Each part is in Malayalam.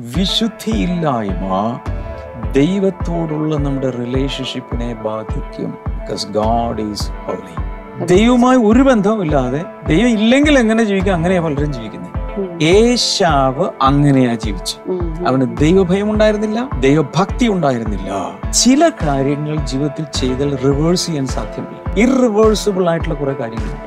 വിശുദ്ധിയില്ലായ്മ ദൈവത്തോടുള്ള നമ്മുടെ റിലേഷൻഷിപ്പിനെ ബാധിക്കും ബിക്കോസ് ഗാഡ് ഈസ് ഹോളി ദൈവവുമായി ഒരു ബന്ധവുമില്ലാതെ ദൈവം ഇല്ലെങ്കിൽ എങ്ങനെ ജീവിക്കും അങ്ങനെയാ പലരും ജീവിക്കുന്നത് ഏശാവ് അങ്ങനെയാ ജീവിച്ചു അവന് ദൈവഭയം ഉണ്ടായിരുന്നില്ല ദൈവഭക്തി ഉണ്ടായിരുന്നില്ല ചില കാര്യങ്ങൾ ജീവിതത്തിൽ ചെയ്താൽ റിവേഴ്സ് ചെയ്യാൻ സാധ്യമല്ല ഇറിവേഴ്സിബിൾ ആയിട്ടുള്ള കുറെ കാര്യങ്ങളുണ്ട്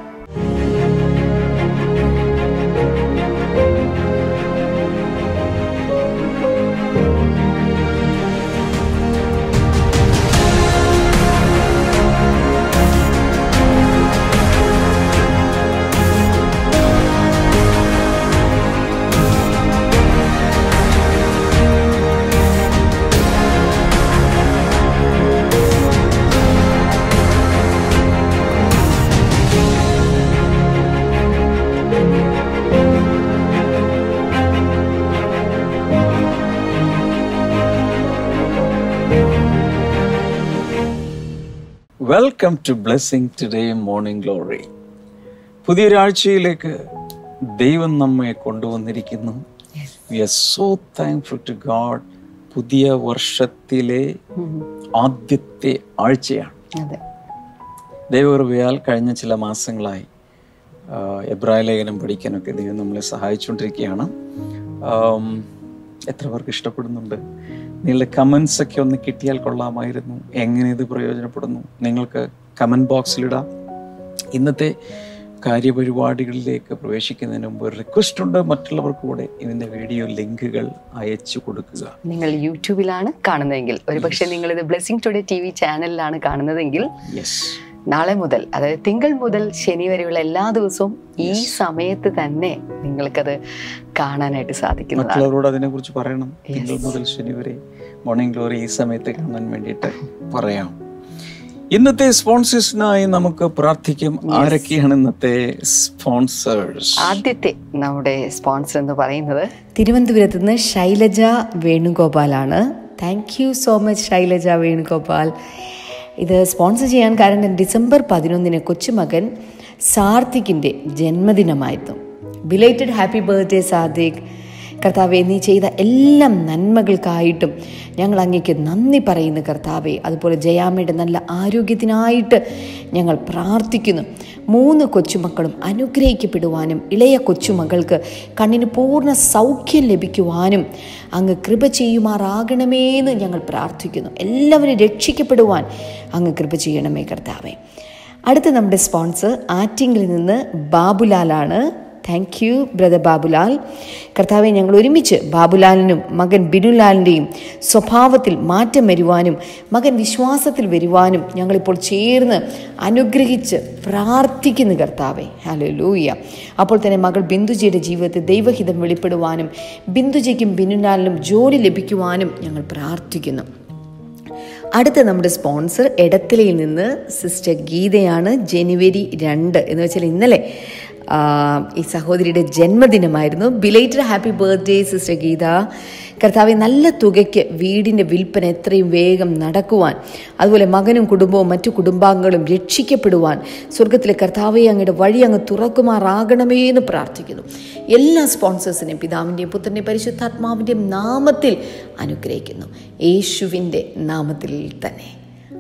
welcome to blessing today morning glory പുതിയൊരാഴ്ചയിലേക്ക് ദൈവം നമ്മെ കൊണ്ടുവന്നിരിക്കുന്നു we are so thankful to God പുതിയ വർഷത്തിലെ ആദ്യത്തെ ആഴ്ചയാണ് അതെ ദൈവകൃപയാൽ കഴിഞ്ഞ ചില മാസങ്ങളായി ആ, എബ്രായ ലേഖനം പഠിക്കാനൊക്കെ ദൈവം നമ്മളെ സഹായിച്ചുകൊണ്ടിരിക്കുകയാണ് ആം, എത്ര പേർക്ക് ഇഷ്ടപ്പെടുന്നുണ്ട് നിങ്ങളുടെ കമൻസ് ഒക്കെ ഒന്ന് കിട്ടിയാൽ കൊള്ളാമായിരുന്നു എങ്ങനെ ഇത് പ്രയോജനപ്പെടുന്നു നിങ്ങൾക്ക് കമൻറ്റ് ബോക്സിലിടാം ഇന്നത്തെ കാര്യപരിപാടികളിലേക്ക് പ്രവേശിക്കുന്നതിന് മുമ്പ് ഒരു റിക്വസ്റ്റ് ഉണ്ട് മറ്റുള്ളവർക്ക് കൂടെ ഇതിൻ്റെ വീഡിയോ ലിങ്കുകൾ അയച്ചു കൊടുക്കുക നിങ്ങൾ യൂട്യൂബിലാണ് കാണുന്നതെങ്കിൽ ഒരുപക്ഷെ നിങ്ങൾ ഇത് ബ്ലെസ്സിങ് ടുഡേ ടി വി ചാനലിലാണ് കാണുന്നതെങ്കിൽ യെസ് നാളെ മുതൽ അതായത് തിങ്കൾ മുതൽ ശനി വരെയുള്ള എല്ലാ ദിവസവും ഈ സമയത്ത് തന്നെ നിങ്ങൾക്കത് കാണാനായിട്ട് സാധിക്കുന്നതാണ് മറ്റുള്ളവരോട് അതിനെക്കുറിച്ച് പറയണം തിങ്കൾ മുതൽ ശനി വരെ മോർണിംഗ് ഗ്ലോറി ഈ സമയത്ത് കാണാൻ വേണ്ടിയിട്ട് പറയാം ഇന്നത്തെ സ്പോൺസേഴ്സിനായി നമുക്ക് പ്രാർത്ഥിക്കും ആരൊക്കെയാണ് ഇന്നത്തെ സ്പോൺസേഴ്സ് ആദ്യത്തെ നമ്മുടെ സ്പോൺസർ എന്ന് പറയുന്നത് തിരുവനന്തപുരത്ത് നിന്ന് ശൈലജ വേണുഗോപാലാണ് thank you so much Shailaja Venugopal ഇത് സ്പോൺസർ ചെയ്യാൻ കാരണം ഡിസംബർ പതിനൊന്നിന് കൊച്ചുമകൻ സാർത്തിക്കിൻ്റെ ജന്മദിനമായിരുന്നു ബിലേറ്റഡ് ഹാപ്പി ബർത്ത്ഡേ സാദിഖ് കർത്താവെ നീ ചെയ്ത എല്ലാ നന്മകൾക്കായിട്ടും ഞങ്ങൾ അങ്ങേക്ക് നന്ദി പറയുന്നു കർത്താവെ അതുപോലെ ജയാമ്മയുടെ നല്ല ആരോഗ്യത്തിനായിട്ട് ഞങ്ങൾ പ്രാർത്ഥിക്കുന്നു മൂന്ന് കൊച്ചുമക്കളും അനുഗ്രഹിക്കപ്പെടുവാനും ഇളയ കൊച്ചുമകൾക്ക് കണ്ണിന് പൂർണ്ണ സൗഖ്യം ലഭിക്കുവാനും അങ്ങ് കൃപ ചെയ്യുമാറാകണമേന്ന് ഞങ്ങൾ പ്രാർത്ഥിക്കുന്നു എല്ലാവരും രക്ഷിക്കപ്പെടുവാൻ അങ്ങ് കൃപ ചെയ്യണമേ കർത്താവെ അടുത്ത നമ്മുടെ സ്പോൺസർ ആറ്റിങ്ങിൽ നിന്ന് ബാബുലാലാണ് താങ്ക് യു ബ്രദർ ബാബുലാൽ കർത്താവെ ഞങ്ങൾ ഒരുമിച്ച് ബാബുലാലിനും മകൻ ബിനുലാലിൻ്റെയും സ്വഭാവത്തിൽ മാറ്റം വരുവാനും മകൻ വിശ്വാസത്തിൽ വരുവാനും ഞങ്ങളിപ്പോൾ ചേർന്ന് അനുഗ്രഹിച്ച് പ്രാർത്ഥിക്കുന്നു കർത്താവെ ഹലോ ലൂയ അപ്പോൾ തന്നെ മകൾ ബിന്ദുജിയുടെ ജീവിതത്തിൽ ദൈവഹിതം വെളിപ്പെടുവാനും ബിന്ദുജയ്ക്കും ബിനുലാലിനും ജോലി ലഭിക്കുവാനും ഞങ്ങൾ പ്രാർത്ഥിക്കുന്നു അടുത്ത നമ്മുടെ സ്പോൺസർ എടത്തിലയിൽ നിന്ന് സിസ്റ്റർ ഗീതയാണ് ജനുവരി രണ്ട് എന്ന് വെച്ചാൽ ഇന്നലെ ആ, ഈ സഹോദരിയുടെ ജന്മദിനമായിരുന്നു belated happy birthday sister Geetha കർത്താവെ നല്ല തുകയ്ക്ക് വീടിൻ്റെ വിൽപ്പന എത്രയും വേഗം നടക്കുവാൻ അതുപോലെ മകനും കുടുംബവും മറ്റു കുടുംബാംഗങ്ങളും രക്ഷിക്കപ്പെടുവാൻ സ്വർഗത്തിലെ കർത്താവെ അങ്ങയുടെ വഴി അങ്ങ് തുറക്കുമാറാകണമേ എന്ന് പ്രാർത്ഥിക്കുന്നു എല്ലാ സ്പോൺസേഴ്സിനെയും പിതാവിൻ്റെയും പുത്രൻ്റെയും പരിശുദ്ധാത്മാവിൻ്റെയും നാമത്തിൽ അനുഗ്രഹിക്കുന്നു യേശുവിൻ്റെ നാമത്തിൽ തന്നെ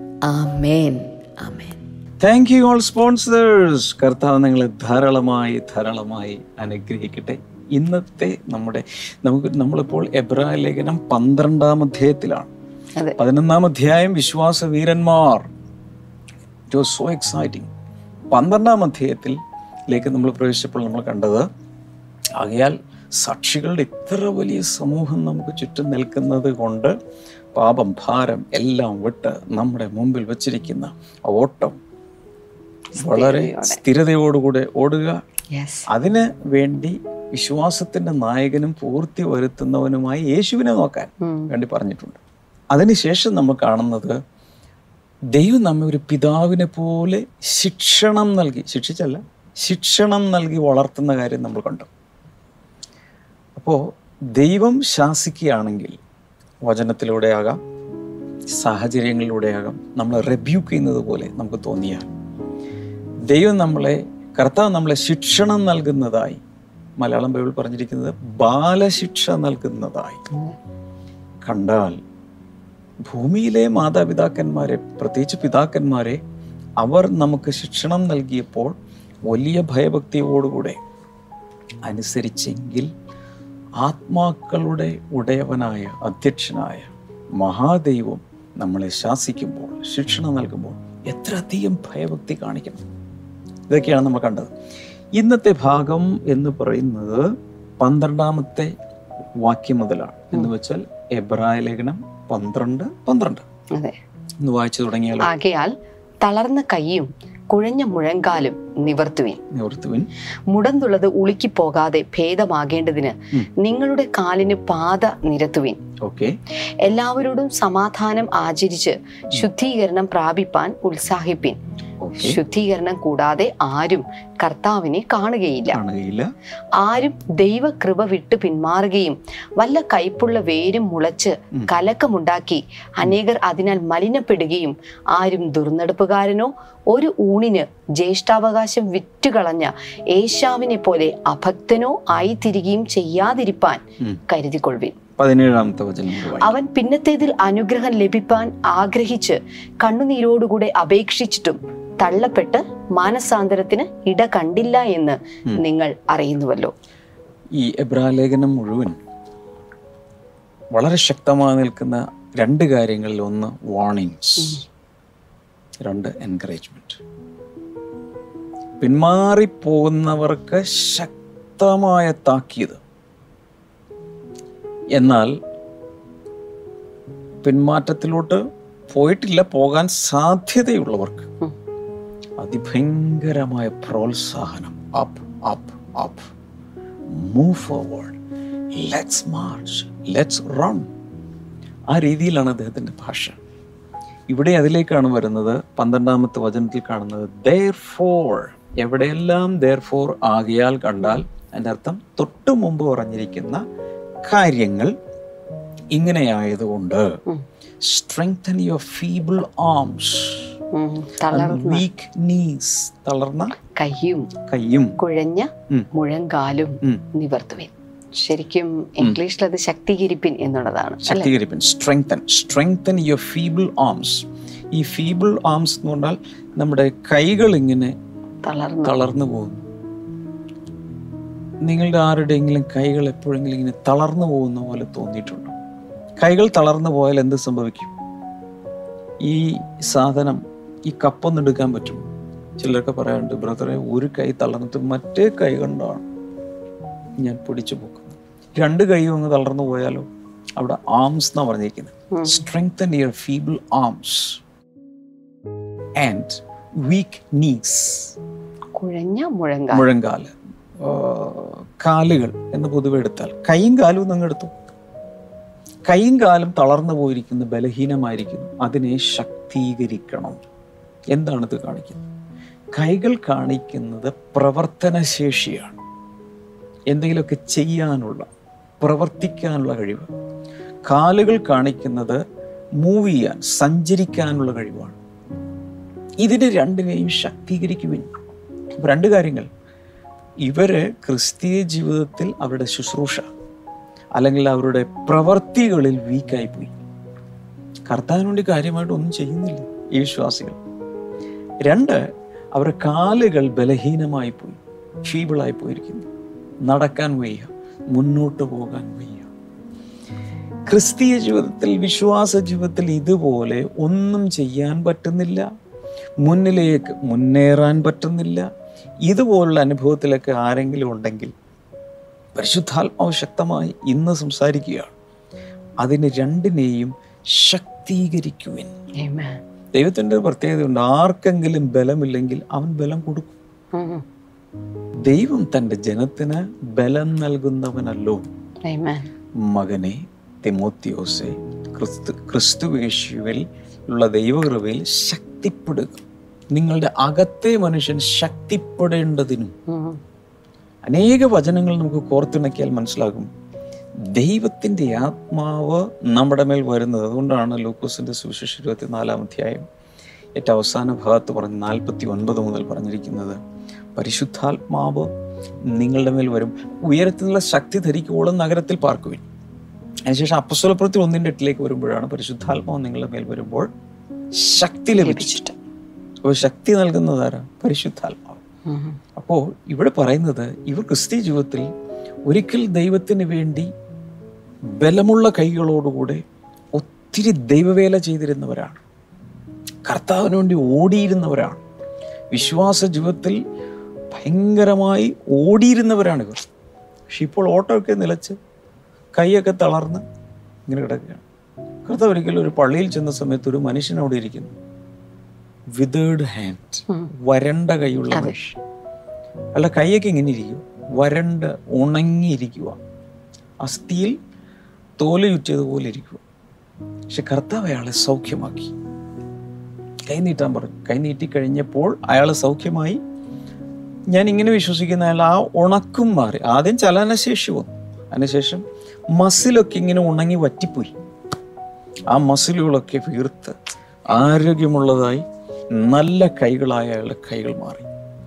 ആമേൻ ആമേൻ താങ്ക് യു ഓൾ സ്പോൺസേഴ്സ് കർത്താവ് നിങ്ങളെ ധാരാളമായി ധാരാളമായി അനുഗ്രഹിക്കട്ടെ ഇന്നത്തെ നമ്മുടെ നമുക്ക് നമ്മളിപ്പോൾ എബ്രായ ലേഖനം പന്ത്രണ്ടാം അധ്യായത്തിലാണ് അതെ പതിനൊന്നാം അധ്യായം വിശ്വാസ വീരന്മാർ ഇറ്റ് വാസ് സോ എക്സൈറ്റിംഗ് പന്ത്രണ്ടാം അധ്യായത്തിലേക്ക് നമ്മൾ പ്രവേശിച്ചപ്പോൾ നമ്മൾ കണ്ടത് ആകയാൽ സാക്ഷികളുടെ ഇത്ര വലിയ സമൂഹം നമുക്ക് ചുറ്റും നിൽക്കുന്നത് കൊണ്ട് പാപം ഭാരം എല്ലാം വിട്ട് നമ്മുടെ മുമ്പിൽ വച്ചിരിക്കുന്ന ആ ഓട്ടം വളരെ സ്ഥിരതയോടുകൂടെ ഓടുക യെസ് അതിന് വേണ്ടി വിശ്വാസത്തിന്റെ നായകനും പൂർത്തി വരുത്തുന്നവനുമായി യേശുവിനെ നോക്കാൻ വേണ്ടി പറഞ്ഞിട്ടുണ്ട് അതിനുശേഷം നമ്മൾ കാണുന്നത് ദൈവം നമ്മെ ഒരു പിതാവിനെ പോലെ ശിക്ഷണം നൽകി ശിക്ഷിച്ചല്ല ശിക്ഷണം നൽകി വളർത്തുന്ന കാര്യം നമ്മൾ കണ്ടു അപ്പോൾ ദൈവം ശാസിക്കുകയാണെങ്കിൽ വചനത്തിലൂടെ ആകാം സാഹചര്യങ്ങളിലൂടെ ആകാം നമ്മൾ റെബ്യൂക്ക് ചെയ്യുന്നത് പോലെ നമുക്ക് തോന്നിയാൽ ദൈവം നമ്മളെ കർത്താവ് നമ്മളെ ശിക്ഷണം നൽകുന്നതായി മലയാളം ബൈബിൾ പറഞ്ഞിരിക്കുന്നത് ബാലശിക്ഷ നൽകുന്നതായി കണ്ടാൽ ഭൂമിയിലെ മാതാപിതാക്കന്മാരെ പ്രത്യേകിച്ച് പിതാക്കന്മാരെ അവർ നമുക്ക് ശിക്ഷണം നൽകിയപ്പോൾ വലിയ ഭയഭക്തിയോടുകൂടെ അനുസരിച്ചെങ്കിൽ ആത്മാക്കളുടെ ഉടയവനായ അധ്യക്ഷനായ മഹാദൈവം നമ്മളെ ശാസിക്കുമ്പോൾ ശിക്ഷണം നൽകുമ്പോൾ എത്ര അധികം ഭയഭക്തി കാണിക്കണം ഇതൊക്കെയാണ് നമ്മൾ കണ്ടത് ഇന്നത്തെ ഭാഗം എന്ന് പറയുന്നത് പന്ത്രണ്ടാമത്തെ വാക്യം മുതലാണ് എന്ന് വെച്ചാൽ എബ്രായ ലേഖനം പന്ത്രണ്ട് പന്ത്രണ്ട് അതെ ഒന്ന് വായിച്ചു തുടങ്ങിയാൽ ആകയാൽ തളർന്ന കൈയും കുഴഞ്ഞ മുഴങ്കാലും നിവർത്തുവിൻ നിവർത്തുവിൻ മുടന്തുള്ളത് ഉളുക്കി പോകാതെ ഭേദമാകേണ്ടതിന് ഉം. നിങ്ങളുടെ കാലിന് പാത നിരത്തുവിൻ ഓക്കെ എല്ലാവരോടും സമാധാനം ആചരിച്ച് ശുദ്ധീകരണം പ്രാപിപ്പാൻ ഉത്സാഹിപ്പിൻ ഓക്കെ ശുദ്ധീകരണം കൂടാതെ ആരും കർത്താവിനെ കാണുകയില്ല കാണുകയില്ല ആരും ദൈവകൃപ വിട്ട് പിന്മാറുകയും വല്ല കൈപ്പുള്ള വേരും മുളച്ച് ഉം. കലക്കമുണ്ടാക്കി അനേകർ അതിനാൽ മലിനപ്പെടുകയും ആരും ദുർനടപ്പുകാരനോ ഒരു ഊണിന് ജ്യേഷ്ഠാവകാശം വിറ്റുകളഞ്ഞ ഏശാവിനെ പോലെ അഭക്തനോ ആയിത്തീരുകയും ചെയ്യാതിരിപ്പാൻ ഉം. കരുതിക്കൊള്ളുവിൻ പതിനേഴാമത്തെ വചനം കൂടെ വായിക്കാം. അവൻ പിന്നത്തേതിൽ അനുഗ്രഹം ലഭിപ്പാൻ ആഗ്രഹിച്ച് കണ്ണുനീരോടുകൂടെ അപേക്ഷിച്ചിട്ടും തള്ളപ്പെട്ട് മാനസാന്തരത്തിന് ഇട കണ്ടില്ല എന്ന് ഉം. നിങ്ങൾ അറിയുന്നുവല്ലോ ഈ എബ്രാലേഖനം മുഴുവൻ വളരെ ശക്തമായി നിൽക്കുന്ന രണ്ട് കാര്യങ്ങളിൽ ഒന്ന് വാർണിങ്സ് രണ്ട് എൻകറേജ്മെന്റ് പിന്മാറിപ്പോകുന്നവർക്ക് ശക്തമായ താക്കീത് എന്നാൽ പിന്മാറ്റത്തിലോട്ട് പോയിട്ടില്ല പോകാൻ സാധ്യതയുള്ളവർക്ക് ഉം. അതിഭയങ്കരമായ പ്രോത്സാഹനം up up up move forward let's march let's run ആ രീതിയിലാണ് അദ്ദേഹത്തിൻ്റെ ഭാഷ ഇവിടെ അതിലേക്കാണ് വരുന്നത് പന്ത്രണ്ടാമത്തെ വചനത്തിൽ കാണുന്നത് ദർ ഫോർ എവിടെയെല്ലാം ദർ ഫോർ ആകിയാൽ കണ്ടാൽ അതിൻ്റെ അർത്ഥം തൊട്ടു മുമ്പ് പറഞ്ഞിരിക്കുന്ന കാര്യങ്ങൾ ഇങ്ങനെയായതുകൊണ്ട് ഉം. സ്ട്രെങ്തൻ യുവർ ഫീബിൾ ആംസ് ഉം. തളർന്ന വീക്ക് നീസ് തളർന്ന കയ്യും കൈയും കുഴഞ്ഞ ഉം. മുഴങ്കാലും ഉം. നിവർത്തുവിൻ ശരിക്കും ഇംഗ്ലീഷിൽ അത് ശക്തികരിപ്പിൻ എന്നുള്ളതാണ് അല്ലെ ശക്തീകരിപ്പൻ strengthen strengthen your feeble arms ഈ ഫീബിൾ ആംസ് എന്ന് പറഞ്ഞാൽ നമ്മുടെ കൈകൾ ഇങ്ങനെ തളർന്നു തളർന്നു പോകുന്നു നിങ്ങളുടെ ആരുടെയെങ്കിലും കൈകൾ എപ്പോഴെങ്കിലും ഇങ്ങനെ തളർന്നു പോകുന്ന പോലെ തോന്നിയിട്ടുണ്ടോ കൈകൾ തളർന്നു പോയാൽ എന്ത് സംഭവിക്കും ഈ സാധനം ഈ കപ്പൊന്ന് എടുക്കാൻ പറ്റും ചിലരൊക്കെ പറയാറുണ്ട് ബ്രദറെ ഒരു കൈ തളർന്നിട്ട് മറ്റേ കൈ കൊണ്ടാണ് ഞാൻ പിടിച്ചു പോക്കുന്നത് രണ്ട് കൈയും അങ്ങ് തളർന്നു പോയാലോ അവിടെ ആംസ് എന്നാ പറഞ്ഞിരിക്കുന്നത് ഉം. Strengthen your feeble arms and weak knees കുഴഞ്ഞ മുഴങ്കാൽ മുഴങ്കാല് ആ, കാലുകൾ എന്ന് പൊതുവെ എടുത്താൽ കൈയും കാലും നിങ്ങൾ എടുത്തു കൈയും കാലും തളർന്നു പോയിരിക്കുന്നു ബലഹീനമായിരിക്കുന്നു അതിനെ ശക്തീകരിക്കണം എന്താണ് ഇത് കാണിക്കുന്നത് കൈകൾ കാണിക്കുന്നത് പ്രവർത്തനശേഷിയാണ് എന്തെങ്കിലുമൊക്കെ ചെയ്യാനുള്ള പ്രവർത്തിക്കാനുള്ള കഴിവ് കാലുകൾ കാണിക്കുന്നത് മൂവ് ചെയ്യാൻ സഞ്ചരിക്കാനുള്ള കഴിവാണ് ഇതിന് രണ്ടിനെയും ശക്തീകരിക്കുവിൻ അപ്പൊ രണ്ട് കാര്യങ്ങൾ ഇവര് ക്രിസ്തീയ ജീവിതത്തിൽ അവരുടെ ശുശ്രൂഷ അല്ലെങ്കിൽ അവരുടെ പ്രവർത്തികളിൽ വീക്കായി പോയി കർത്താവിന് വേണ്ടി കാര്യമായിട്ട് ഒന്നും ചെയ്യുന്നില്ല ഈ വിശ്വാസികൾ രണ്ട് അവരുടെ കാലുകൾ ബലഹീനമായി പോയി ഫീബിളായി പോയിരിക്കുന്നു നടക്കാൻ വയ്യ മുന്നോട്ട് പോകാൻ വയ്യ ക്രിസ്തീയ ജീവിതത്തിൽ വിശ്വാസ ജീവിതത്തിൽ ഇതുപോലെ ഒന്നും ചെയ്യാൻ പറ്റുന്നില്ല മുന്നിലേക്ക് മുന്നേറാൻ പറ്റുന്നില്ല ഇതുപോലുള്ള അനുഭവത്തിലൊക്കെ ആരെങ്കിലും ഉണ്ടെങ്കിൽ പരിശുദ്ധാത്മാവ് ശക്തമായി ഇന്ന് സംസാരിക്കുകയാണ് അതിന് രണ്ടിനെയും ശക്തീകരിക്കുവിൻ Amen. ദൈവത്തിൻ്റെ ഒരു പ്രത്യേകതയുണ്ട് ആർക്കെങ്കിലും ബലമില്ലെങ്കിൽ അവൻ ബലം കൊടുക്കും ഉം. ദൈവം തൻ്റെ ജനത്തിന് ബലം നൽകുന്നവനല്ലോ Amen. മകനെ തിമോത്തിയോസെ ക്രിസ്തു ക്രിസ്തുവേശുവിൽ ഉള്ള ദൈവകൃപയിൽ ശക്തിപ്പെടുക നിങ്ങളുടെ അകത്തെ മനുഷ്യൻ ശക്തിപ്പെടേണ്ടതിനും ഉം. അനേക വചനങ്ങൾ നമുക്ക് കോർത്തിണക്കിയാൽ മനസ്സിലാകും ദൈവത്തിൻ്റെ ആത്മാവ് നമ്മുടെ മേൽ വരുന്നത് അതുകൊണ്ടാണ് ലൂക്കോസിന്റെ സുവിശേഷം ഇരുപത്തിനാലാം അധ്യായം ഏറ്റവും അവസാന ഭാഗത്ത് പറഞ്ഞ് നാൽപ്പത്തി ഒൻപത് മുതൽ പറഞ്ഞിരിക്കുന്നത് പരിശുദ്ധാത്മാവ് നിങ്ങളുടെ മേൽ വരും ഉയരത്തിലുള്ള ശക്തി ധരിക്കുവോളം നഗരത്തിൽ പാർക്കുവിൻ അതിനുശേഷം അപ്പസ്വലപ്പുറത്തിൽ ഒന്നിൻ്റെ എട്ടിലേക്ക് വരുമ്പോഴാണ് പരിശുദ്ധാത്മാവ് നിങ്ങളുടെ മേൽ വരുമ്പോൾ ശക്തി ലഭിച്ചിട്ട് അപ്പോൾ ശക്തി നൽകുന്നത് ആരാ പരിശുദ്ധാത്മാവ് അപ്പോൾ ഇവിടെ പറയുന്നത് ഇവർ ക്രിസ്ത്യ ജീവിതത്തിൽ ഒരിക്കൽ ദൈവത്തിന് വേണ്ടി ബലമുള്ള കൈകളോടുകൂടെ ഒത്തിരി ദൈവവേല ചെയ്തിരുന്നവരാണ് കർത്താവിന് വേണ്ടി ഓടിയിരുന്നവരാണ് വിശ്വാസ ജീവിതത്തിൽ ഭയങ്കരമായി ഓടിയിരുന്നവരാണ് ഇവർ പക്ഷെ ഇപ്പോൾ ഓട്ടമൊക്കെ നിലച്ച് കൈയൊക്കെ തളർന്ന് ഇങ്ങനെ കിടക്കുകയാണ് കർത്താവ് ഒരിക്കലും ഒരു പള്ളിയിൽ ചെന്ന സമയത്ത് ഒരു മനുഷ്യൻ അവിടെ ഇരിക്കുന്നു വിതേർഡ് ഹാൻഡ് വരണ്ട കൈയുള്ള മനുഷ്യൻ അല്ല കൈയൊക്കെ ഇങ്ങനെ ഇരിക്കുക വരണ്ട് ഉണങ്ങിയിരിക്കുക അസ്ഥിയിൽ തോല് ചുറ്റിയതുപോലെ ഇരിക്കുക പക്ഷെ കർത്താവ് അയാളെ സൗഖ്യമാക്കി കൈ നീട്ടാൻ പറഞ്ഞു കൈ നീട്ടി കഴിഞ്ഞപ്പോൾ അയാൾ സൗഖ്യമായി ഞാൻ ഇങ്ങനെ വിശ്വസിക്കുന്ന അയാൾ ആ ഉണക്കും മാറി ആദ്യം ചലനശേഷി വന്നു അതിനുശേഷം മസിലൊക്കെ ഇങ്ങനെ ഉണങ്ങി വറ്റിപ്പോയി ആ മസിലുകളൊക്കെ വീർത്ത് ആരോഗ്യമുള്ളതായി നല്ല കൈകളായ അയാളുടെ കൈകൾ മാറി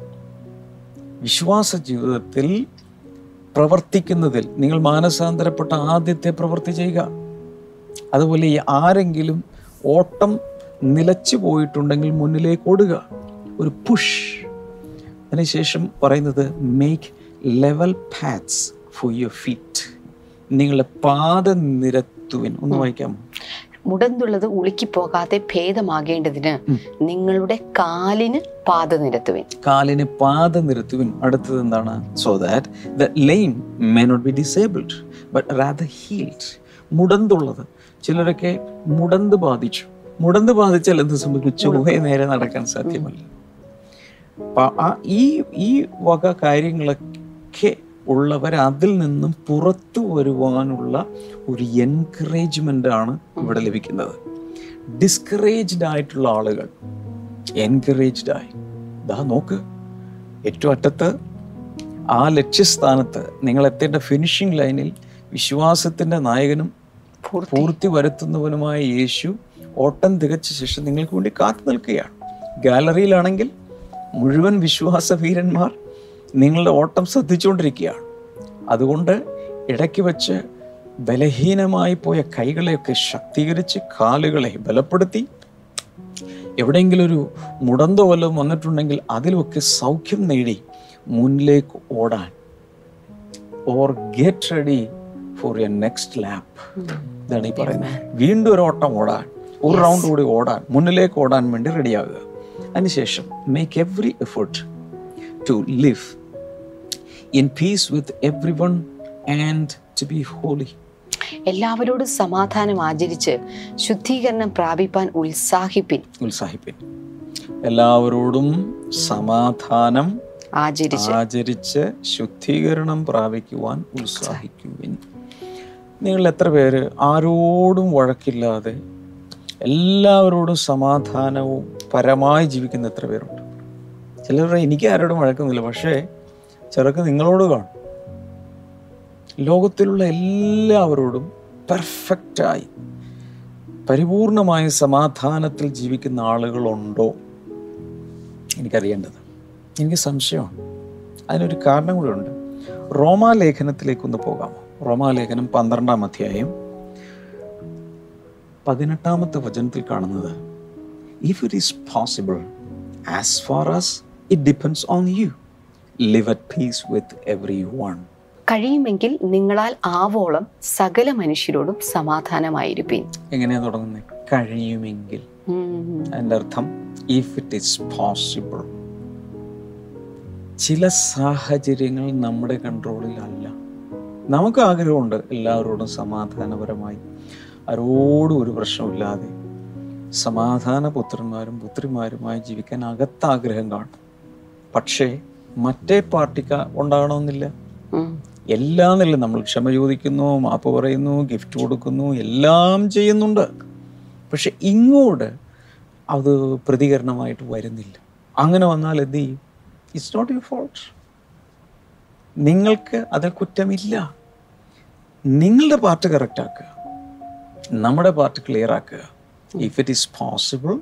വിശ്വാസ ജീവിതത്തിൽ പ്രവർത്തിക്കുന്നതിൽ നിങ്ങൾ മാനസാന്തരപ്പെട്ട ആദ്യത്തെ പ്രവൃത്തി ചെയ്യുക അതുപോലെ ഈ ആരെങ്കിലും ഓട്ടം നിലച്ചു പോയിട്ടുണ്ടെങ്കിൽ മുന്നിലേക്ക് ഓടുക ഒരു പുഷ് അതിനുശേഷം പറയുന്നത് make level paths for your feet നിങ്ങളുടെ പാത നിരത്തുവിൻ ഒന്ന് വായിക്കാമോ മുടന്തുള്ളത് ഉളുക്കി പോകാതെ ഭേദമാകേണ്ടതിന് നിങ്ങളുടെ കാലിന് പാത നിരത്തുവിൻ കാലിന് പാത നിരത്തുവിൻ അടുത്തത് എന്താണ് so that the lame may not be disabled but rather healed മുടന്തുള്ളത് ചിലരൊക്കെ മുടന്ത് ബാധിച്ചു മുടന്ത് ബാധിച്ചാൽ എന്ത് സംഭവിക്കും ചൊവ്വേ നേരെ നടക്കാൻ സാധ്യമല്ല അപ്പൊ ആ ഈ ഈ വക കാര്യങ്ങളൊക്കെ ഉള്ളവർ അതിൽ നിന്നും പുറത്തു വരുവാനുള്ള ഒരു എൻകറേജ്മെന്റ് ആണ് ഇവിടെ ലഭിക്കുന്നത് ഡിസ്കറേജ്ഡ് ആയിട്ടുള്ള ആളുകൾ എൻകറേജ്ഡ് ആയി ദാ നോക്ക് ഏറ്റവും അറ്റത്ത് ആ ലക്ഷ്യസ്ഥാനത്ത് നിങ്ങൾ എത്തേണ്ട ഫിനിഷിംഗ് ലൈനിൽ വിശ്വാസത്തിന്റെ നായകനും പൂർത്തി വരുത്തുന്നവനുമായ യേശു ഓട്ടം തികച്ച ശേഷം നിങ്ങൾക്ക് വേണ്ടി കാത്തു നിൽക്കുകയാണ് ഗാലറിയിലാണെങ്കിൽ മുഴുവൻ വിശ്വാസ വീരന്മാർ നിങ്ങളുടെ ഓട്ടം ശ്രദ്ധിച്ചുകൊണ്ടിരിക്കുകയാണ് അതുകൊണ്ട് ഇടയ്ക്ക് വെച്ച് ബലഹീനമായി പോയ കൈകളെയൊക്കെ ശക്തീകരിച്ച് കാലുകളെ ബലപ്പെടുത്തി എവിടെയെങ്കിലും ഒരു മുടന്തോ വല്ലതും വന്നിട്ടുണ്ടെങ്കിൽ അതിലുമൊക്കെ സൗഖ്യം നേടി മുന്നിലേക്ക് ഓടാൻ or get ready for your next lap ഇതാണ് ഈ പറയുന്നത് വീണ്ടും ഒരു ഓട്ടം ഓടാൻ ഒരു റൗണ്ട് കൂടി ഓടാൻ മുന്നിലേക്ക് ഓടാൻ വേണ്ടി റെഡിയാകുക അതിനുശേഷം make every effort to live in peace with everyone and to be holy എല്ലാവരോടും സമാധാനം ആചരിച്ച് ശുദ്ധീകരണം പ്രാപിപ്പാൻ ഉത്സാഹിപ്പിൻ ഉത്സാഹിപ്പിൻ എല്ലാവരോടും സമാധാനം ആചരിച്ച് ആചരിച്ച് ശുദ്ധീകരണം പ്രാപിക്കുവാൻ ഉത്സാഹിക്കുവിൻ നിങ്ങൾ എത്ര പേര് ആരോടും വഴക്കില്ലാതെ എല്ലാവരോടും സമാധാനവും പരമായി ജീവിക്കുന്ന എത്ര പേരുണ്ട് ചിലർ എനിക്ക് ആരോടും വഴക്കുന്നില്ല പക്ഷേ ചിലർക്ക് നിങ്ങളോട് കാണും ലോകത്തിലുള്ള എല്ലാവരോടും പെർഫെക്റ്റായി പരിപൂർണമായ സമാധാനത്തിൽ ജീവിക്കുന്ന ആളുകളുണ്ടോ എനിക്കറിയേണ്ടത് എനിക്ക് സംശയമാണ് അതിനൊരു കാരണം കൂടെ ഉണ്ട് റോമാലേഖനത്തിലേക്കൊന്ന് പോകാമോ റോമാലേഖനം പന്ത്രണ്ടാം അധ്യായം പതിനെട്ടാമത്തെ വചനത്തിൽ കാണുന്നത് if it is possible as far as it depends on you live at peace with everyone കഴിയുമെങ്കിൽ നിങ്ങളാൽ ആവോളം സകല മനുഷ്യരോടും സമാധാനമായിരിക്കും എങ്ങനെയാ തുടങ്ങുന്നത് കഴിയുമെങ്കിൽ അതിൻ്റെ അർത്ഥം ഇഫ് ഇറ്റ് ഈസ് പോസിബിൾ ചില സാഹചര്യങ്ങൾ നമ്മുടെ കൺട്രോളിൽ അല്ല നമുക്ക് ആഗ്രഹമുണ്ട് എല്ലാവരോടും സമാധാനപരമായി ആരോടും ഒരു പ്രശ്നമില്ലാതെ സമാധാന പുത്രന്മാരും പുത്രിമാരുമായി ജീവിക്കാൻ അകത്ത ആഗ്രഹം കാണും പക്ഷേ മറ്റേ പാർട്ടിക്ക് ഉണ്ടാകണമെന്നില്ല എല്ലാ നില നമ്മൾ ക്ഷമ ചോദിക്കുന്നു മാപ്പ് പറയുന്നു ഗിഫ്റ്റ് കൊടുക്കുന്നു എല്ലാം ചെയ്യുന്നുണ്ട് പക്ഷെ ഇങ്ങോട്ട് അത് പ്രതികരണമായിട്ട് വരുന്നില്ല അങ്ങനെ വന്നാൽ എന്ത് ചെയ്യും ഇറ്റ്സ് നോട്ട് യുവർ ഫോൾട്ട് നിങ്ങൾക്ക് അതിൽ കുറ്റമില്ല നിങ്ങളുടെ പാർട്ട് കറക്റ്റ് ആക്കുക നമ്മുടെ പാർട്ട് ക്ലിയർ ആക്കുക if it is possible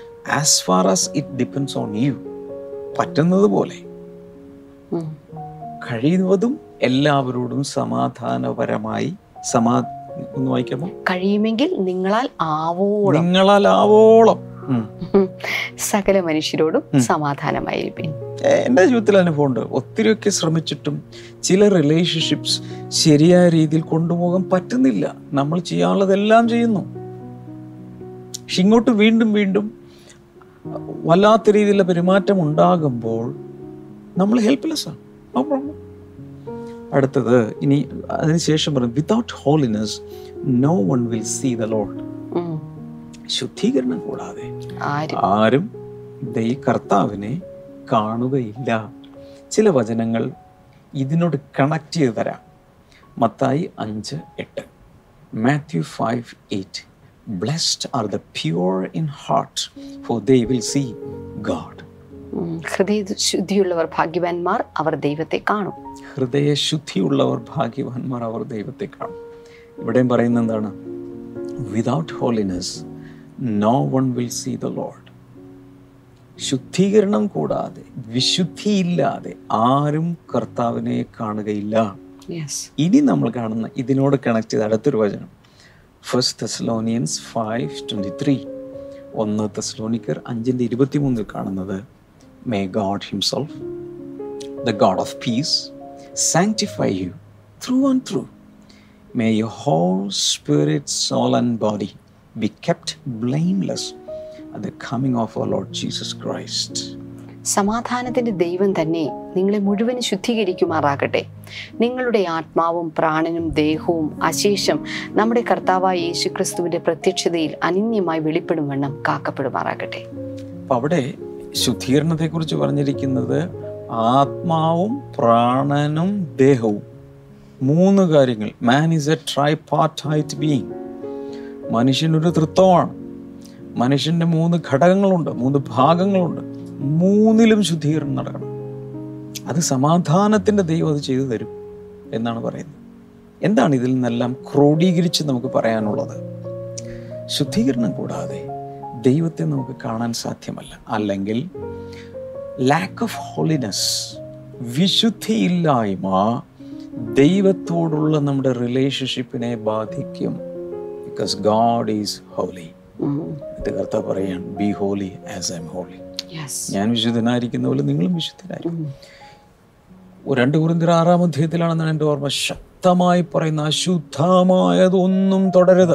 as far as it depends on you പറ്റുന്നത് പോലെ കഴിയുന്നതും എല്ലാവരോടും സമാധാനപരമായി സമാ ഒന്ന് വായിക്കാമോ കഴിയുമെങ്കിൽ നിങ്ങളാൽ ആവോളം നിങ്ങളാലാവോളം ഉം. സകല മനുഷ്യരോടും സമാധാനമായിരിക്കും എൻ്റെ ജീവിതത്തിൽ അനുഭവമുണ്ട് ഒത്തിരിയൊക്കെ ശ്രമിച്ചിട്ടും ചില റിലേഷൻഷിപ്സ് ശരിയായ രീതിയിൽ കൊണ്ടുപോകാൻ പറ്റുന്നില്ല നമ്മൾ ചെയ്യാനുള്ളതെല്ലാം ചെയ്യുന്നു പക്ഷെ ഇങ്ങോട്ട് വീണ്ടും വീണ്ടും വല്ലാത്ത രീതിയിലുള്ള പെരുമാറ്റം ഉണ്ടാകുമ്പോൾ നമ്മൾ ഹെൽപ്ലെസ് ആണ് നോ പ്രോബ്ലം അടുത്തത് ഇനി അതിനുശേഷം പറയും without holiness no one will see the Lord ശുദ്ധീകരണം കൂടാതെ ആരും ആരും ദൈ കർത്താവിനെ കാണുകയില്ല ചില വചനങ്ങൾ ഇതിനോട് കണക്ട് ചെയ്ത് തരാം മത്തായി അഞ്ച് എട്ട് Matthew five eight blessed are the pure in heart for they will see God ഉം. ഹൃദയ ശുദ്ധിയുള്ളവർ ഭാഗ്യവാന്മാർ അവർ ദൈവത്തെ കാണും ഹൃദയശുദ്ധിയുള്ളവർ ഭാഗ്യവാന്മാർ അവർ ദൈവത്തെ കാണും ഇവിടെയും പറയുന്നത് എന്താണ് without holiness no one will see the Lord ശുദ്ധീകരണം കൂടാതെ വിശുദ്ധിയില്ലാതെ ആരും കർത്താവിനെ കാണുകയില്ല യെസ് ഇനി നമ്മൾ കാണുന്ന ഇതിനോട് കണക്ട് ചെയ്ത അടുത്തൊരു വചനം first Thessalonians five twenty three ഒന്ന് തെസ്ലോനിക്കർ അഞ്ചിൻ്റെ ഇരുപത്തിമൂന്നിൽ കാണുന്നത് may God himself the God of peace sanctify you through and through may you whole spirit soul and body be kept blameless at the coming of our Lord Jesus Christ സമാധാനത്തിന്റെ ദൈവം തന്നെ നിങ്ങളെ മുഴുവൻ ശുദ്ധീകരിക്കുമാറാകട്ടെ നിങ്ങളുടെ ആത്മാവും പ്രാണനും ദേഹവും അശേഷം നമ്മുടെ കർത്താവായ യേശു ക്രിസ്തുവിന്റെ പ്രത്യക്ഷതയിൽ അനന്യമായി വെളിപ്പെടും വണ്ണം കാക്കപ്പെടുമാറാകട്ടെ അപ്പൊ അവിടെ ശുദ്ധീകരണത്തെക്കുറിച്ച് പറഞ്ഞിരിക്കുന്നത് ആത്മാവും പ്രാണനും ദേഹവും മൂന്ന് കാര്യങ്ങൾ മാൻ ഈസ് എ ട്രൈ പാർട്ടായിട്ട് ബീങ് മനുഷ്യനൊരു തൃത്വമാണ് മനുഷ്യന്റെ മൂന്ന് ഘടകങ്ങളുണ്ട് മൂന്ന് ഭാഗങ്ങളുണ്ട് മൂന്നിലും ശുദ്ധീകരണം നടക്കണം അത് സമാധാനത്തിന്റെ ദൈവം അത് ചെയ്തു തരും എന്നാണ് പറയുന്നത് എന്താണ് ഇതിൽ നിന്നെല്ലാം ക്രോഡീകരിച്ച് നമുക്ക് പറയാനുള്ളത് ശുദ്ധീകരണം കൂടാതെ ദൈവത്തെ നമുക്ക് കാണാൻ സാധ്യമല്ല അല്ലെങ്കിൽ ലാക്ക് ഓഫ് ഹോളിനെസ് വിശുദ്ധിയില്ലായ്മ ദൈവത്തോടുള്ള നമ്മുടെ റിലേഷൻഷിപ്പിനെ ബാധിക്കും ബിക്കോസ് ഗാഡ് ഈസ് ഹോലി ഇത് കർത്താവ് പറയാണ് be holy as I am holy yes ഞാൻ വിശുദ്ധനായിരിക്കുന്ന പോലെ നിങ്ങളും വിശുദ്ധനായിരിക്കും രണ്ട് കുറിന്തിര ആറാം അധ്യായത്തിലാണെന്നാണ് എൻ്റെ ഓർമ്മ ശക്തമായി പറയുന്ന അശുദ്ധമായതൊന്നും തുടരുത്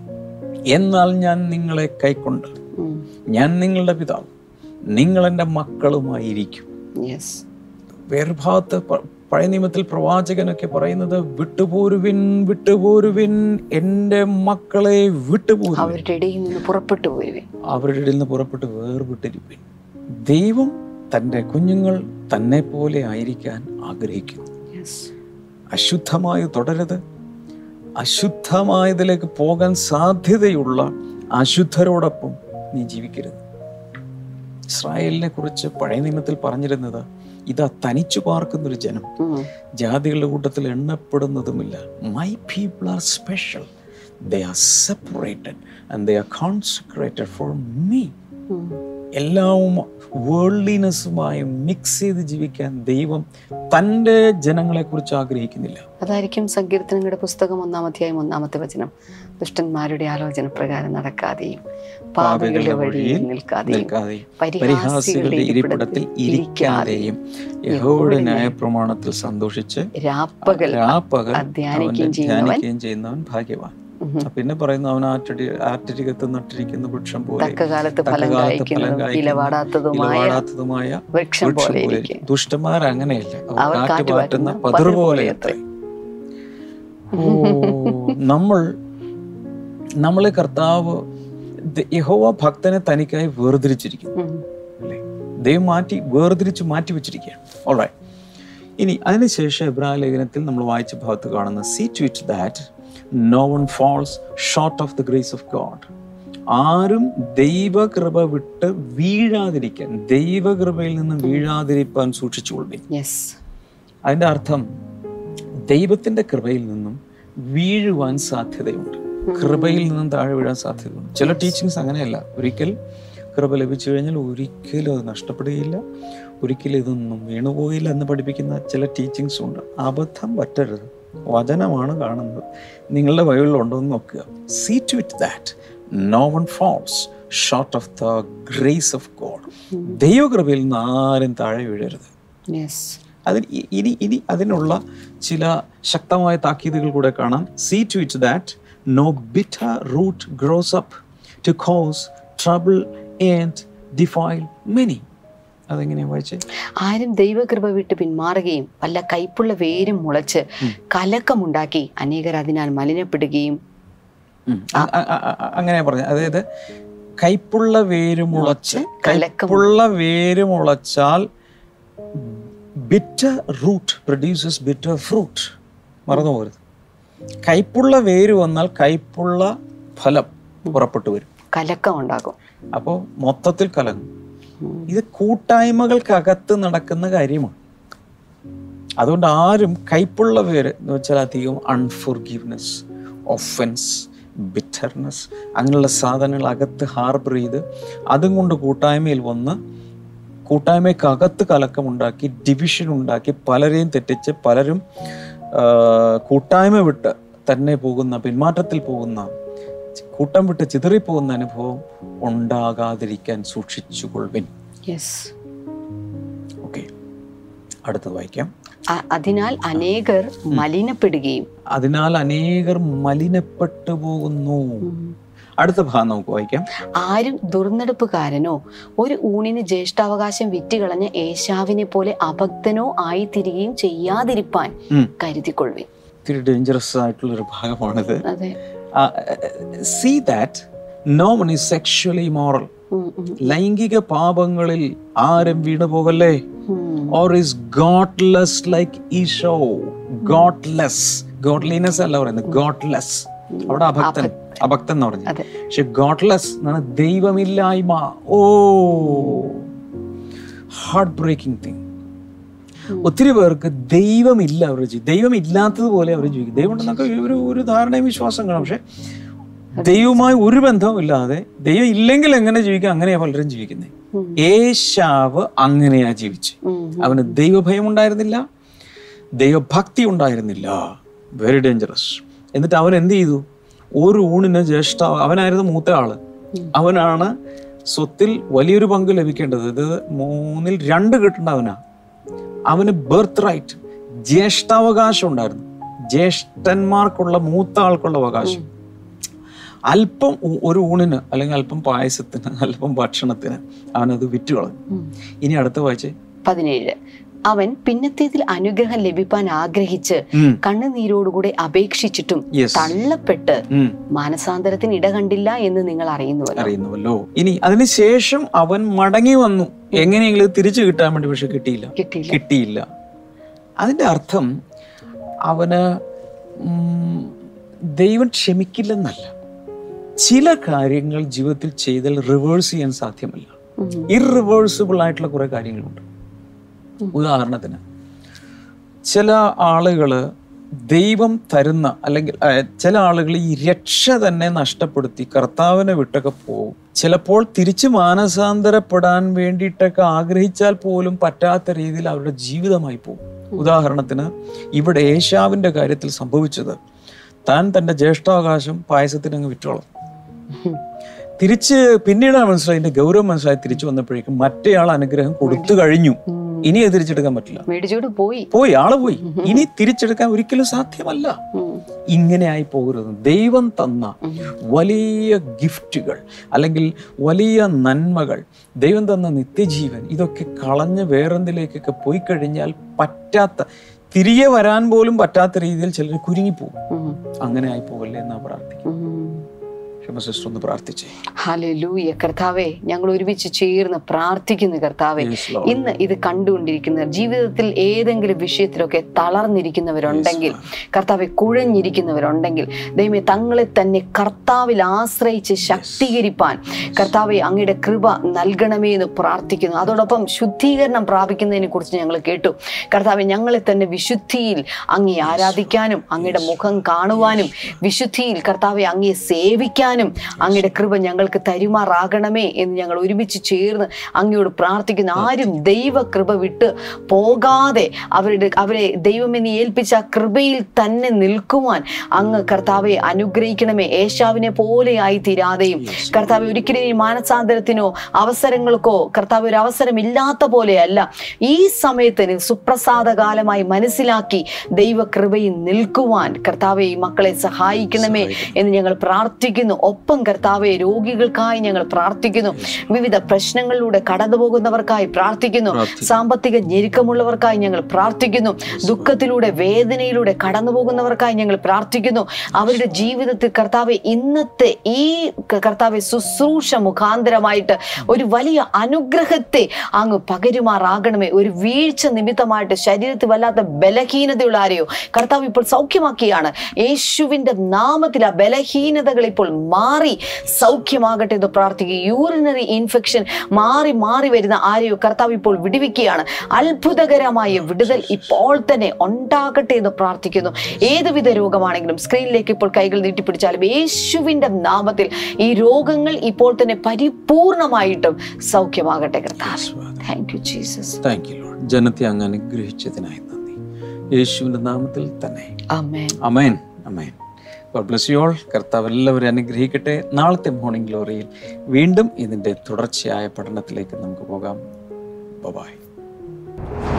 എന്നാൽ ഞാൻ നിങ്ങളെ കൈക്കൊണ്ട് ഞാൻ നിങ്ങളുടെ പിതാവ് നിങ്ങൾ എൻ്റെ മക്കളുമായിരിക്കും യെസ് വേറെ ഭാഗത്ത് പ- പഴയ നിയമത്തിൽ പ്രവാചകനൊക്കെ പറയുന്നത് വിട്ടുപോരുവിൻ വിട്ടുപോരുവിൻ എൻ്റെ മക്കളെ വിട്ടുപോരുവിൻ അവരുടെ ഇടയിൽ നിന്ന് പുറപ്പെട്ടു പോരുവേ അവരുടെ ഇടയിൽ നിന്ന് പുറപ്പെട്ട് വേർവിട്ടിരിപ്പിൻ ദൈവം തൻ്റെ കുഞ്ഞുങ്ങൾ തന്നെ പോലെ ആയിരിക്കാൻ ആഗ്രഹിക്കുന്നു യെസ് അശുദ്ധമായി തുടരുത് അശുദ്ധമായതിലേക്ക് പോകാൻ സാധ്യതയുള്ള അശുദ്ധരോടൊപ്പം നീ ജീവിക്കരുത് ഇസ്രായേലിനെ കുറിച്ച് പഴയ നിയമത്തിൽ പറഞ്ഞിരുന്നത് ഇതാ തനിച്ചു പാർക്കുന്നൊരു ജനം ജാതികളുടെ കൂട്ടത്തിൽ എണ്ണപ്പെടുന്നതുമില്ല my people are special they are separated and they are concentrated for me എല്ലാം വേൾഡിനെസ്സുമായി മിക്സ് ചെയ്ത് ജീവിക്കാൻ ദൈവം തൻ്റെ ജനങ്ങളെ കുറിച്ച് ആഗ്രഹിക്കുന്നില്ല അതായിരിക്കും സങ്കീർത്തനങ്ങളുടെ പുസ്തകം ഒന്നാം അധ്യായം ഒന്നാമത്തെ വചനം ദുഷ്ടന്മാരുടെ ആലോചന പ്രകാരം നടക്കാതെയും പാപികളുടെ വഴിയിൽ നിൽക്കാതെയും നിൽക്കാതെയും പരിഹാസികളുടെ ഇരിപ്പിടത്തിൽ ഇരിക്കാതെയും യഹോയുടെ ന്യായപ്രമാണത്തിൽ സന്തോഷിച്ച് രാപ്പകൽ രാപ്പകൽ ധ്യാനിക്കുകയും അവനെ ചെയ്യുന്നവൻ ധ്യാനിക്കുകയും ചെയ്യുന്നവൻ ഭാഗ്യവാൻ പിന്നെ പറയുന്നു അവൻ ആറ്റടി ആറ്റരികത്ത് നട്ടിരിക്കുന്ന വൃക്ഷം പോലെ തക്കകാലത്ത് ഫലം തക്കകാലത്ത് കായ്ക്കുന്നതും ഫലം കായ്ക്കുന്ന, ഇലവാടാത്തതുമായ ഇലവാടാത്തതുമായ വൃക്ഷം വൃക്ഷം പോലെ പോലെ ഇരിക്കും ദുഷ്ടന്മാർ അങ്ങനെയല്ല അവർ അവർ കാറ്റ് കാറ്റ് പാറ്റുന്ന പാറ്റുന്ന പതിർ പതിർ പോലെ പോലെയത്രേ. ഓ നമ്മൾ നമ്മളെ കർത്താവ് ദ- യഹോവ ഭക്തനെ തനിക്കായി വേർതിരിച്ചിരിക്കുന്നു ഉം. അല്ലേ ദൈവം മാറ്റി വേർതിരിച്ച് മാറ്റി വെച്ചിരിക്കുകയാണ് ഓൾറൈറ്റ് ഇനി അതിനുശേഷം ഇബ്രാഹിം ലേഖനത്തിൽ നമ്മൾ വായിച്ച ഭാഗത്ത് കാണുന്ന see to it that no one falls short of the grace of God ആരും ദൈവകൃപ വിട്ട് വീഴാതിരിക്കാൻ ദൈവകൃപയിൽ നിന്ന് വീഴാതിരിക്കാൻ സൂക്ഷിച്ചുകൊള്ളി യെസ് അതിൻ്റെ അർത്ഥം ദൈവത്തിൻ്റെ കൃപയിൽ നിന്നും വീഴുവാൻ സാധ്യതയുണ്ട് കൃപയിൽ നിന്നും താഴെ വീഴാൻ സാധ്യതയുണ്ട് ചില ടീച്ചിങ്സ് അങ്ങനെയല്ല ഒരിക്കൽ ദൈവകൃപ ലഭിച്ചു കഴിഞ്ഞാൽ ഒരിക്കലും അത് നഷ്ടപ്പെടുകയില്ല ഒരിക്കലും ഇതൊന്നും വീണുപോയില്ല എന്ന് പഠിപ്പിക്കുന്ന ചില ടീച്ചിങ്സ് ഉണ്ട് അബദ്ധം പറ്റരുത് വചനമാണ് കാണുന്നത് നിങ്ങളുടെ ബൈബിളിലുണ്ടോ എന്ന് നോക്കുക see to it that no one falls short of the grace of God ദൈവകൃപയിൽ നിന്ന് ആരും താഴെ വീഴരുത് യെസ് അതിന് ഇ- ഇനി ഇനി അതിനുള്ള ചില ശക്തമായ താക്കീതുകൾ കൂടെ കാണാം see to it that no bitter root grows up to cause trouble and defile many അതെങ്ങനെയാ വായിച്ചേ ആരും ദൈവകൃപ വിട്ട് പിന്മാറുകയും വല്ല കൈപ്പുള്ള വേരും മുളച്ച് കലക്കമുണ്ടാക്കി അനേകർ അതിനാൽ മലിനപ്പെടുകയും ഉം. അ- അ- അ- അ- അങ്ങനെയാ പറഞ്ഞത് അതായത് കൈപ്പുള്ള വേര് മുളച്ച് കലക്കം കൈപ്പുള്ള വേര് മുളച്ചാൽ bitter root produces bitter fruit മറന്നു പോകരുത് കൈപ്പുള്ള വേര് വന്നാൽ കൈപ്പുള്ള ഫലം പുറപ്പെട്ടു വരും കലക്കം ഉണ്ടാകും അപ്പോൾ മൊത്തത്തിൽ കലങ്ങും ഇത് കൂട്ടായ്മകൾക്കകത്ത് നടക്കുന്ന കാര്യമാണ് അതുകൊണ്ട് ആരും കൈപ്പുള്ള പേര് എന്ന് വെച്ചാൽ അധികം അൺഫോർഗീവ്നെസ് ഒഫൻസ് ബിറ്റർനെസ് അങ്ങനെയുള്ള സാധനങ്ങൾ അകത്ത് ഹാർബർ ചെയ്ത് അതും കൊണ്ട് കൂട്ടായ്മയിൽ വന്ന് കൂട്ടായ്മയ്ക്കകത്ത് കലക്കമുണ്ടാക്കി ഡിവിഷൻ ഉണ്ടാക്കി പലരെയും തെറ്റിച്ച് പലരും ആ, കൂട്ടായ്മ വിട്ട് തന്നെ പോകുന്ന പിന്മാറ്റത്തിൽ പോകുന്ന കൂട്ടം വിട്ട് ചിതറിപ്പോകുന്ന അനുഭവം ഉണ്ടാകാതിരിക്കാൻ സൂക്ഷിച്ചുകൊള്ളുവിൻ യെസ് ഓക്കെ അടുത്തത് വായിക്കാം അതിനാൽ അനേകർ മലിനപ്പെടുകയും അതിനാൽ അനേകർ മലിനപ്പെട്ടു പോകുന്നു അടുത്ത ഭാഗം നമുക്ക് വായിക്കാം ആരും ദുർനടപ്പുകാരനോ ഒരു ഊണിന് ജ്യേഷ്ഠാവകാശം വിറ്റുകളഞ്ഞ ഏശാവിനെ പോലെ അഭക്തനോ ആയിത്തീരുകയും ചെയ്യാതിരിപ്പാൻ ഉം. കരുതിക്കൊള്ളുവിൻ ഇത്തിരി ഡേഞ്ചറസ് ആയിട്ടുള്ള ഒരു ഭാഗമാണിത് അതെ see that no one is sexually moral ഉം, ഉം, ലൈംഗിക പാപങ്ങളിൽ ആരും വീണു പോകല്ലേ ഉം. Or is godless like Esau godless godliness അല്ല പറയുന്നത് ഗോഡ്ലെസ് അവിടെ അഭക്തൻ അഭക്തൻ എന്ന് പറഞ്ഞു അതെ പക്ഷെ ഗോഡ്ലെസ് എന്നാണ് ദൈവമില്ലായ്മ ഓ ഹാർട്ട് ബ്രേക്കിംഗ് തിങ് ഒത്തിരി പേർക്ക് ദൈവമില്ല അവരുടെ ജീവിതം ദൈവം ഇല്ലാത്തതുപോലെ അവർ ജീവിക്കും ദൈവം ഉണ്ടെന്നൊക്കെ ഒരു ഒരു ധാരണയും വിശ്വാസം കാണും പക്ഷെ ദൈവവുമായി ഒരു ബന്ധവും ഇല്ലാതെ ദൈവം ഇല്ലെങ്കിൽ എങ്ങനെ ജീവിക്കാം അങ്ങനെയാ പലരും ജീവിക്കുന്നത് ഏശാവ് അങ്ങനെയാ ജീവിച്ചു ഉം, അവന് ദൈവഭയം ഉണ്ടായിരുന്നില്ല ദൈവഭക്തി ഉണ്ടായിരുന്നില്ല വെരി ഡേഞ്ചറസ് എന്നിട്ട് അവൻ എന്ത് ചെയ്തു ഒരു ഊണിന് ജ്യേഷ്ഠ അവനായിരുന്നു മൂത്ത ആള് അവനാണ് സ്വത്തിൽ വലിയൊരു പങ്ക് ലഭിക്കേണ്ടത് ഇത് മൂന്നിൽ രണ്ട് കിട്ടേണ്ട അവനാ അവന് ബർത്ത് റൈറ്റ് ജ്യേഷ്ഠാവകാശം ഉണ്ടായിരുന്നു ജ്യേഷ്ഠന്മാർക്കുള്ള മൂത്ത ആൾക്കുള്ള അവകാശം അല്പം ഉ- ഒരു ഊണിന് അല്ലെങ്കിൽ അല്പം പായസത്തിന് അല്പം ഭക്ഷണത്തിന് അവനത് വിറ്റ് കളഞ്ഞു ഉം. ഇനി അടുത്ത വായിച്ചേ പതിനേഴ് അവൻ പിന്നത്തേതിൽ അനുഗ്രഹം ലഭിപ്പാൻ ആഗ്രഹിച്ച് ഉം. കണ്ണുനീരോടുകൂടെ അപേക്ഷിച്ചിട്ടും Yes. തള്ളപ്പെട്ട് ഉം. മാനസാന്തരത്തിന് ഇട കണ്ടില്ല എന്ന് നിങ്ങൾ അറിയുന്നുവല്ലോ അറിയുന്നുവല്ലോ ഇനി അതിനുശേഷം അവൻ മടങ്ങി വന്നു എങ്ങനെയെങ്കിലും ഇത് തിരിച്ചു കിട്ടാൻ വേണ്ടി പക്ഷെ കിട്ടിയില്ല കിട്ടിയില്ല കിട്ടിയില്ല അതിന്റെ അർത്ഥം അവന് ഉം, ദൈവം ക്ഷമിക്കില്ലെന്നല്ല ചില കാര്യങ്ങൾ ജീവിതത്തിൽ ചെയ്താൽ റിവേഴ്സ് ചെയ്യാൻ സാധ്യമല്ല ഉം. ഇറിവേഴ്സിബിൾ ആയിട്ടുള്ള കുറെ കാര്യങ്ങളുണ്ട് ഉദാഹരണത്തിന് ചില ആളുകള് ദൈവം തരുന്ന അല്ലെങ്കിൽ ആ, ചില ആളുകൾ ഈ രക്ഷ തന്നെ നഷ്ടപ്പെടുത്തി കർത്താവിനെ വിട്ടൊക്കെ പോകും ചിലപ്പോൾ തിരിച്ചു മാനസാന്തരപ്പെടാൻ വേണ്ടിയിട്ടൊക്കെ ആഗ്രഹിച്ചാൽ പോലും പറ്റാത്ത രീതിയിൽ അവരുടെ ജീവിതമായി പോകും ഉദാഹരണത്തിന് ഇവിടെ ഏശാവിന്റെ കാര്യത്തിൽ സംഭവിച്ചത് താൻ തന്റെ ജ്യേഷ്ഠാവകാശം പായസത്തിന് അങ്ങ് വിറ്റോളം തിരിച്ച് പിന്നീടാണ് മനസ്സിലായി അതിന്റെ ഗൗരവം മനസ്സിലായി തിരിച്ചു വന്നപ്പോഴേക്കും മറ്റേയാൾ അനുഗ്രഹം കൊടുത്തു കഴിഞ്ഞു ഇനി അത് തിരിച്ചെടുക്കാൻ പറ്റില്ല മേടിച്ചോട് പോയി പോയി ആള് പോയി ഇനി തിരിച്ചെടുക്കാൻ ഒരിക്കലും സാധ്യമല്ല ഉം. ഇങ്ങനെ ആയി പോകരുത് ദൈവം തന്ന വലിയ ഗിഫ്റ്റുകൾ അല്ലെങ്കിൽ വലിയ നന്മകൾ ദൈവം തന്ന നിത്യജീവൻ ഇതൊക്കെ കളഞ്ഞ് വേറെന്തിലേക്കൊക്കെ പോയി കഴിഞ്ഞാൽ പറ്റാത്ത തിരികെ വരാൻ പോലും പറ്റാത്ത രീതിയിൽ ചിലർ കുരുങ്ങിപ്പോകും ഉം. അങ്ങനെ ആയി പോകല്ലേ എന്നാ പ്രാർത്ഥിക്കും ഉം. ക്ഷമ സിസ്റ്റർ ഒന്ന് പ്രാർത്ഥിച്ചേ ഹല്ലേലൂയ കർത്താവേ ഞങ്ങൾ ഒരുമിച്ച് ചേർന്ന് പ്രാർത്ഥിക്കുന്നു കർത്താവേ Yes, Lord. ഇന്ന് ഇത് കണ്ടുകൊണ്ടിരിക്കുന്ന ജീവിതത്തിൽ ഏതെങ്കിലും വിഷയത്തിലൊക്കെ തളർന്നിരിക്കുന്നവരുണ്ടെങ്കിൽ കർത്താവെ കുഴഞ്ഞിരിക്കുന്നവരുണ്ടെങ്കിൽ ദൈവമേ തങ്ങളെ തന്നെ കർത്താവിൽ ആശ്രയിച്ച് ശക്തീകരിപ്പാൻ കർത്താവെ അങ്ങയുടെ കൃപ നൽകണമേ എന്ന് പ്രാർത്ഥിക്കുന്നു അതോടൊപ്പം ശുദ്ധീകരണം പ്രാപിക്കുന്നതിനെ കുറിച്ച് ഞങ്ങൾ കേട്ടു കർത്താവെ ഞങ്ങളെ തന്നെ വിശുദ്ധിയിൽ അങ്ങേ ആരാധിക്കാനും അങ്ങയുടെ മുഖം കാണുവാനും വിശുദ്ധിയിൽ കർത്താവെ അങ്ങേ സേവിക്കാനും നിൽക്കുവാനും അങ്ങയുടെ കൃപ ഞങ്ങൾക്ക് തരുമാറാകണമേ എന്ന് ഞങ്ങൾ ഒരുമിച്ച് ചേർന്ന് അങ്ങയോട് പ്രാർത്ഥിക്കുന്നു ആരും ദൈവ കൃപ വിട്ട് പോകാതെ അവരുടെ അവരെ ദൈവമെന്ന് ഏൽപ്പിച്ച ആ കൃപയിൽ തന്നെ നിൽക്കുവാൻ അങ്ങ് കർത്താവെ അനുഗ്രഹിക്കണമേ ഏശാവിനെ പോലെ ആയി തീരാതെയും കർത്താവ് ഒരിക്കലും ഈ മാനസാന്തരത്തിനോ അവസരങ്ങൾക്കോ കർത്താവ് ഒരു അവസരമില്ലാത്ത പോലെയല്ല ഈ സമയത്തിന് സുപ്രസാദകാലമായി മനസ്സിലാക്കി ദൈവകൃപയിൽ നിൽക്കുവാൻ കർത്താവെ ഈ മക്കളെ സഹായിക്കണമേ എന്ന് ഞങ്ങൾ പ്രാർത്ഥിക്കുന്നു ഒപ്പം കർത്താവെ രോഗികൾക്കായി ഞങ്ങൾ പ്രാർത്ഥിക്കുന്നു വിവിധ പ്രശ്നങ്ങളിലൂടെ കടന്നു പോകുന്നവർക്കായി പ്രാർത്ഥിക്കുന്നു സാമ്പത്തിക ഞെരുക്കമുള്ളവർക്കായി ഞങ്ങൾ പ്രാർത്ഥിക്കുന്നു ദുഃഖത്തിലൂടെ വേദനയിലൂടെ കടന്നു പോകുന്നവർക്കായി ഞങ്ങൾ പ്രാർത്ഥിക്കുന്നു അവരുടെ ജീവിതത്തിൽ കർത്താവെ ഇന്നത്തെ ഈ ക- കർത്താവെ ശുശ്രൂഷ മുഖാന്തരമായിട്ട് ഒരു വലിയ അനുഗ്രഹത്തെ അങ്ങ് പകരുമാറാകണമേ ഒരു വീഴ്ച നിമിത്തമായിട്ട് ശരീരത്തിൽ വല്ലാത്ത ബലഹീനതയുള്ള ആരെയോ കർത്താവ് ഇപ്പോൾ സൗഖ്യമാക്കിയാണ് യേശുവിന്റെ നാമത്തിൽ ആ ബലഹീനതകൾ ഇപ്പോൾ മാറി സൗഖ്യമാകട്ടെ എന്ന് പ്രാർത്ഥിക്കുക യൂറിനറി ഇൻഫെക്ഷൻ മാറി മാറി വരുന്ന ആരെയോ കർത്താവ് ഇപ്പോൾ വിടുവിക്കുകയാണ് അത്ഭുതകരമായ വിടുതൽ ഇപ്പോൾ തന്നെ ഉണ്ടാകട്ടെ എന്ന് പ്രാർത്ഥിക്കുന്നു ഏതുവിധ രോഗമാണെങ്കിലും സ്ക്രീനിലേക്ക് ഇപ്പോൾ കൈകൾ നീട്ടിപ്പിടിച്ചാലും യേശുവിന്റെ നാമത്തിൽ ഈ രോഗങ്ങൾ ഇപ്പോൾ തന്നെ പരിപൂർണമായിട്ടും സൗഖ്യമാകട്ടെ കർത്താവ് thank you Jesus thank you Lord ജനത്തെ അങ്ങ് അനുഗ്രഹിച്ചതിനായി നന്ദി യേശുവിൻ്റെ നാമത്തിൽ തന്നെ ആമേൻ അമേൻ അമേൻ ഗോഡ് ബ്ലസ് യു ഓൾ കർത്താവ് എല്ലാവരും അനുഗ്രഹിക്കട്ടെ നാളത്തെ മോർണിംഗ് ഗ്ലോറിയിൽ വീണ്ടും ഇതിൻ്റെ തുടർച്ചയായ പഠനത്തിലേക്ക് നമുക്ക് പോകാം ബൈ